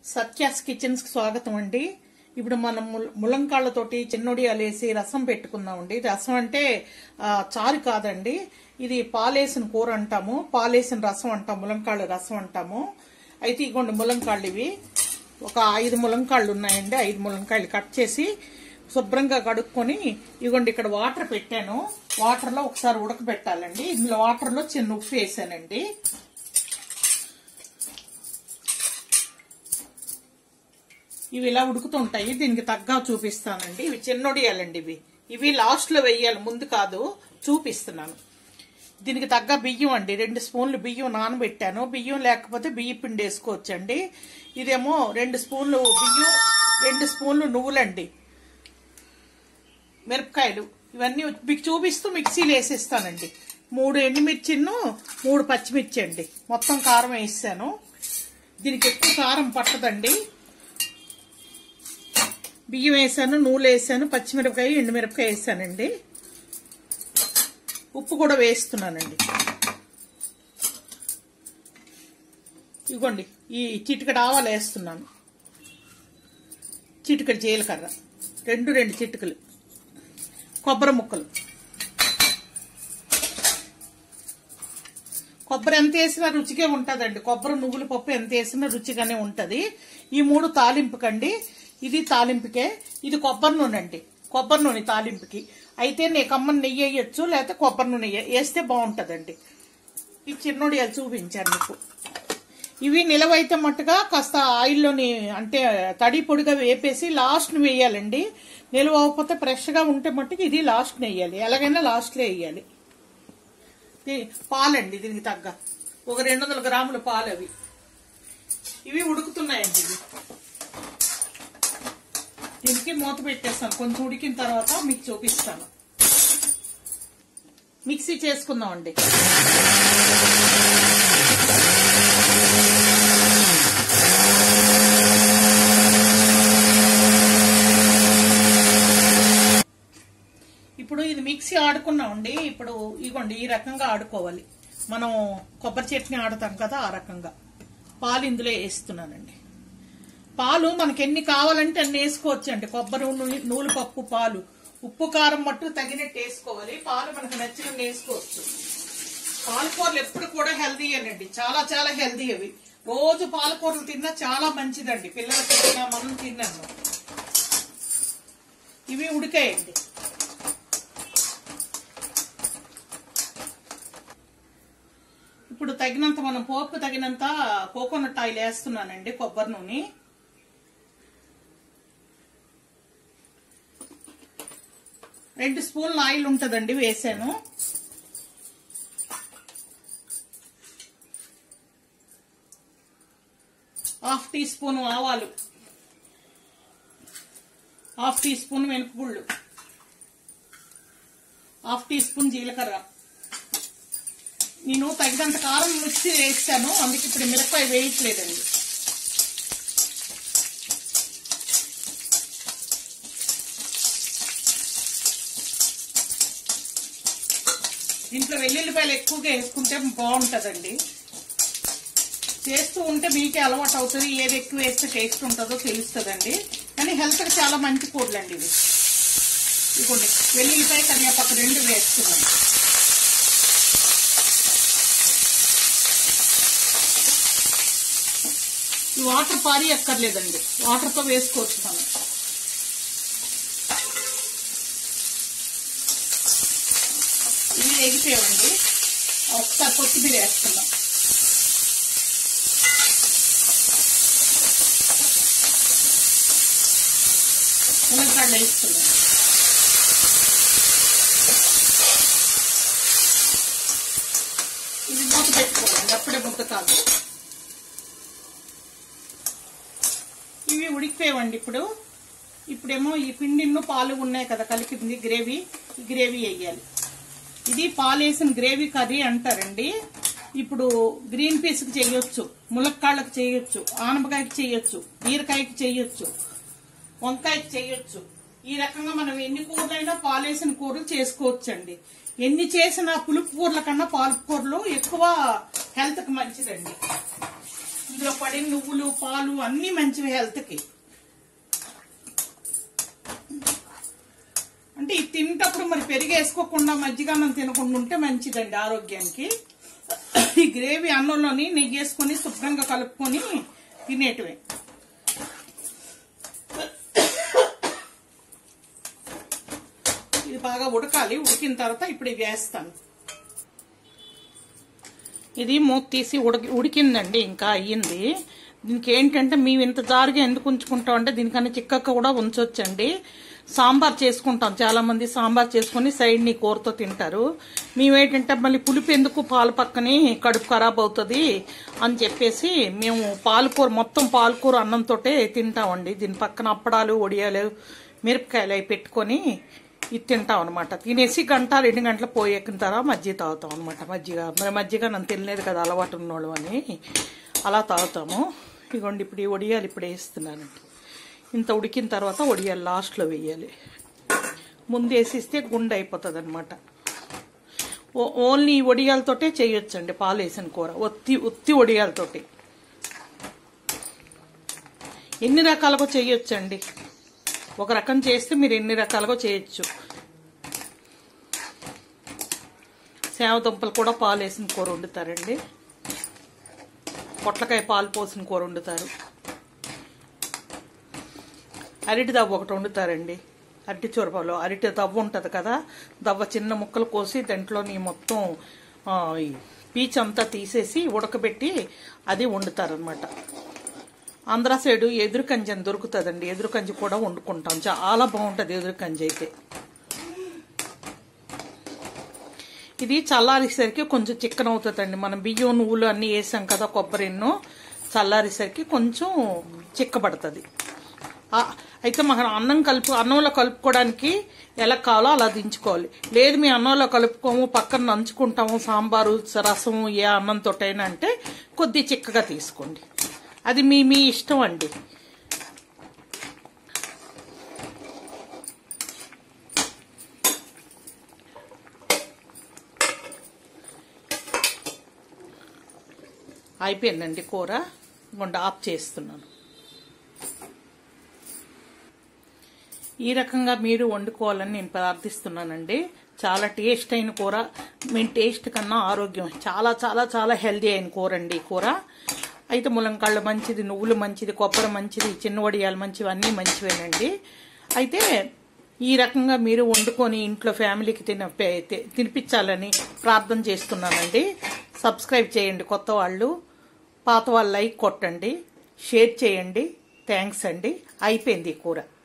Satya's kitchens కి స్వాగతం అండి ఇప్పుడు మనం ముల్- ములంకాళ్ళతోటి చిన్నొడియాలు వేసి రసం పెట్టుకుందామండి రసం అంటే ఆ, చారు కాదండి ఇది పాలేసిన కూర అంటాము పాలేసిన రసం అంటాం ములంకాళ్ళ రసం అంటాము అయితే ఇగోండి ములంకాళ్ళు ఇవి ఒక ఐదు ములంకాళ్ళు ఉన్నాయండి ఐదు ములంకాయలు కట్ చేసి శుభ్రంగా కడుక్కొని ఇగోండి ఇక్కడ వాటర్ పెట్టాను వాటర్లో ఒకసారి ఉడకబెట్టాలండి ఇందులో వాటర్లో చిన్న ఉప్పు వేసానండి ఇవి ఇలా ఉడుకుతుంటాయి దీనికి తగ్గ చూపిస్తానండి ఇవి చిన్నొడియాలండి ఇవి ఇవి లాస్ట్ లో వేయాలి ముందు కాదు చూపిస్తున్నాను దీనికి తగ్గ బియ్యం అండి రెండు స్పూన్లు బియ్యం నానబెట్టాను బియ్యం లేకపోతే బియ్య పిండి వేసుకోవచ్చండి ఇదేమో రెండు స్పూన్లు బియ్యం రెండు స్పూన్లు నువ్వులండి మిరపకాయలు ఇవన్నీ మీకు చూపిస్తూ మిక్సీలో వేసేస్తానండి మూడు ఎండుమిర్చిను మూడు పచ్చిమిర్చి అండి మొత్తం కారం వేసాను దీనికి ఎక్కువ కారం పట్టదండి బియ్యం వేసాను నూనె వేసాను పచ్చిమిరపకాయ ఎండుమిరపకాయ వేసానండి ఉప్పు కూడా వేస్తున్నానండి ఇగోండి ఈ చిటికడ ఆవాలు వేస్తున్నాను చిటికడ జీలకర్ర రెండు రెండు చిటికలు కొబ్బరి ముక్కలు కొబ్బరి ఎంత వేసినా రుచిగా ఉంటుందండి కొబ్బరి నువ్వుల పప్పు ఎంత వేసినా రుచిగానే ఉంటది ఈ మూడు తాలింపుకండి ఇది తాలింపుకే ఇది కొబ్బరి నూనె అండి కొబ్బరి నూనె తాలింపుకి అయితే నీ కమ్మని నెయ్యి వేయచ్చు లేకపోతే కొబ్బరి నూనె వేయ- వేస్తే బాగుంటదండి ఈ చిన్నోడియాలు చూపించాను మీకు ఇవి నిలవైతే మట్టుగా కాస్త ఆయిల్లోని అంటే తడి పొడిగా వేపేసి లాస్ట్ వేయాలండి నిలువ అవ్వకపోతే ఫ్రెష్గా ఉంటే మట్టుకు ఇది లాస్ట్ వేయాలి ఎలాగైనా లాస్ట్లో వేయాలి దీ- పాలండి దీనికి తగ్గ ఒక రెండు వందల గ్రాముల పాలు అవి ఇవి ఉడుకుతున్నాయండి ఇవి దీనికి మూత పెట్టేస్తాను కొంచెం ఉడికిన తర్వాత మీకు చూపిస్తాను మిక్సీ చేసుకుందామండి ఇప్పుడు ఇది మిక్సీ ఆడుకున్నామండి ఇప్పుడు ఇగోండి ఈ రకంగా ఆడుకోవాలి మనం కొబ్బరి చట్నీ ఆడతాం కదా ఆ రకంగా పాలు ఇందులో వేస్తున్నానండి పాలు మనకి ఎన్ని కావాలంటే అన్ని వేసుకోవచ్చండి కొబ్బరి నూ- నూలు పప్పు పాలు ఉప్పు కారం మట్టు తగినట్టు వేసుకోవాలి పాలు మనకు నచ్చినట్టు వేసుకోవచ్చు పాలకూరలు ఎప్పుడు కూడా హెల్దీ అండి చాలా చాలా హెల్దీ అవి రోజు పాలకూరలు తిన్నా చాలా మంచిదండి పిల్లలకి తిన్నా మనం తిన్నాను ఇవి ఉడికాయండి ఇప్పుడు తగినంత మనం పోపు తగినంత కోకోనట్ ఆయిల్ వేస్తున్నానండి కొబ్బరి నూనె రెండు స్పూన్ల ఆయిల్ ఉంటుందండి వేసాను హాఫ్ టీ స్పూన్ ఆవాలు హాఫ్ టీ స్పూన్ వెనుకగుళ్ళు హాఫ్ టీ స్పూన్ జీలకర్ర నేను తగినంత కారం మిక్సీ వేస్తాను అందుకే ఇప్పుడు మిరపకాయ వేయట్లేదండి దీంట్లో వెల్లుల్లిపాయలు ఎక్కువగా వేసుకుంటే బాగుంటుందండి చేస్తూ ఉంటే మీకే అలవాటు అవుతుంది ఏది ఎక్కువ వేస్తే టేస్ట్ ఉంటుందో తెలుస్తుందండి కానీ హెల్త్కి చాలా మంచి కూరలండి ఇవి ఇదిగోండి వెల్లుల్లిపాయ కరివేపాకు రెండు వేస్తున్నాను ఈ వాటర్ పారి ఎక్కర్లేదండి వాటర్తో వేసుకోవచ్చు మనం ఇవి ఎగిపోయామండి ఒకసారి కొత్తిమీర వేస్తున్నాం మునక్కాడలు వేస్తున్నాం ఇది మూత పెట్టుకోవాలండి అప్పుడే ముద్ద కాదు ఇవి ఉడికిపోయావండి ఇప్పుడు ఇప్పుడేమో ఈ పిండిను పాలు ఉన్నాయి కదా కలిపింది గ్రేవీ ఈ గ్రేవీ వేయాలి ఇది పాలు వేసిన గ్రేవీ కర్రీ అంటారండి ఇప్పుడు గ్రీన్ పీస్కి చేయొచ్చు ములక్కాళ్ళకి చేయొచ్చు ఆనపకాయకి చేయొచ్చు బీరకాయకి చేయొచ్చు వంకాయకి చేయొచ్చు ఈ రకంగా మనం ఎన్ని కూరలైనా పాలేసిన కూరలు చేసుకోవచ్చండి ఎన్ని చేసిన పులుపు కూరల కన్నా పాలు కూరలు ఎక్కువ హెల్త్కి మంచిదండి ఇందులో పడిన నువ్వులు పాలు అన్నీ మంచివి హెల్త్కి అంటే ఇది తింటప్పుడు మరి పెరిగి వేసుకోకుండా మజ్జిగన్నం తినకుండా ఉంటే మంచిదండి ఆరోగ్యానికి ఈ గ్రేవీ అన్నంలోని నెయ్యి వేసుకొని శుభ్రంగా కలుపుకొని తినేటివే ఇది బాగా ఉడకాలి ఉడికిన తర్వాత ఇప్పుడు ఇవి వేస్తాను ఇది మూత తీసి ఉడికి ఉడికిందండి ఇంకా అయ్యింది దీనికి ఏంటంటే మేము ఇంత జారుగా ఎందుకు ఉంచుకుంటాం అంటే దీనికన్నా చిక్కక్క కూడా ఉంచొచ్చండి సాంబార్ చేసుకుంటాం చాలా మంది సాంబార్ చేసుకుని సైడ్ ని కూరతో తింటారు మేమేంటంటే మళ్ళీ పులుపు ఎందుకు పాలు పక్కని కడుపు ఖరాబ్ అవుతుంది అని చెప్పేసి మేము పాలకూర మొత్తం పాలకూర అన్నంతో తింటామండి దీని పక్కన అప్పడాలు వడియాలు మిరపకాయలు అవి పెట్టుకొని ఇది తింటాం అనమాట తినేసి గంట రెండు గంటలు పోయేకిన తర్వాత మజ్జిగ తాగుతాం అనమాట మజ్జిగ మరి మజ్జిగ నన్ను తినలేదు కదా అలవాటు ఉన్నోళ్ళు అని అలా తాగుతాము ఇగోండి ఇప్పుడు ఈ వడియాలు ఇప్పుడు వేస్తున్నానండి ఇంత ఉడికిన తర్వాత వడియాలు లాస్ట్లో వేయాలి ముందు వేసిస్తే గుండె అయిపోతుంది అనమాట ఓన్లీ ఈ వడియాలతోటే చేయొచ్చండి పాలు వేసిన కూర ఒత్తి ఒత్తి వడియాలతోటి ఎన్ని రకాలుగా చేయొచ్చండి ఒక రకం చేస్తే మీరు ఎన్ని రకాలుగా చేయొచ్చు సేవ దుంపలు కూడా పాలు వేసిన కూర వండుతారండి పొట్లకాయ పాలు పోసిన కూర వండుతారు అరటి దవ్వ ఒకటి వండుతారండి అరటి చొరపలో అరటి దవ్వ ఉంటుంది కదా దవ్వ చిన్న ముక్కలు కోసి దాంట్లోని మొత్తం ఆ, ఈ పీచ్ అంతా తీసేసి ఉడకబెట్టి అది వండుతారనమాట ఆంధ్ర సైడు ఎదురు కంజి అని దొరుకుతుందండి ఎదురు కంజి కూడా వండుకుంటాం చాలా బాగుంటుంది ఎదురు కంజి అయితే ఇది చల్లారేసరికి కొంచెం చిక్కన అవుతుందండి మనం బియ్యం నువ్వులు అన్నీ వేసాం కదా కొబ్బరి ఎన్నో చల్లారేసరికి కొంచెం చిక్కబడుతుంది ఆ, అయితే మనం అన్నం కలుపు అన్నంలో కలుపుకోవడానికి ఎలా కావాలో అలా దించుకోవాలి లేదు మీ అన్నంలో కలుపుకోము పక్కన నంచుకుంటాము సాంబారు రసము ఏ అన్నంతోటైనా అంటే కొద్ది చిక్కగా తీసుకోండి అది మీ మీ ఇష్టం అండి అయిపోయిందండి కూర గుండ ఆఫ్ చేస్తున్నాను ఈ రకంగా మీరు వండుకోవాలని నేను ప్రార్థిస్తున్నానండి చాలా టేస్ట్ అయిన కూర మీ టేస్ట్ కన్నా ఆరోగ్యం చాలా చాలా చాలా హెల్దీ అయిన కూర అండి ఈ కూర అయితే ములంకాళ్ళు మంచిది నువ్వులు మంచిది కొబ్బరి మంచిది చిన్న వడియాలు మంచివి అన్నీ మంచివేనండి అయితే ఈ రకంగా మీరు వండుకొని ఇంట్లో ఫ్యామిలీకి తిన తి- తినిపించాలని ప్రార్థన చేస్తున్నానండి సబ్స్క్రైబ్ చేయండి కొత్త వాళ్ళు పాత వాళ్ళు లైక్ కొట్టండి షేర్ చేయండి థ్యాంక్స్ అండి అయిపోయింది ఈ కూర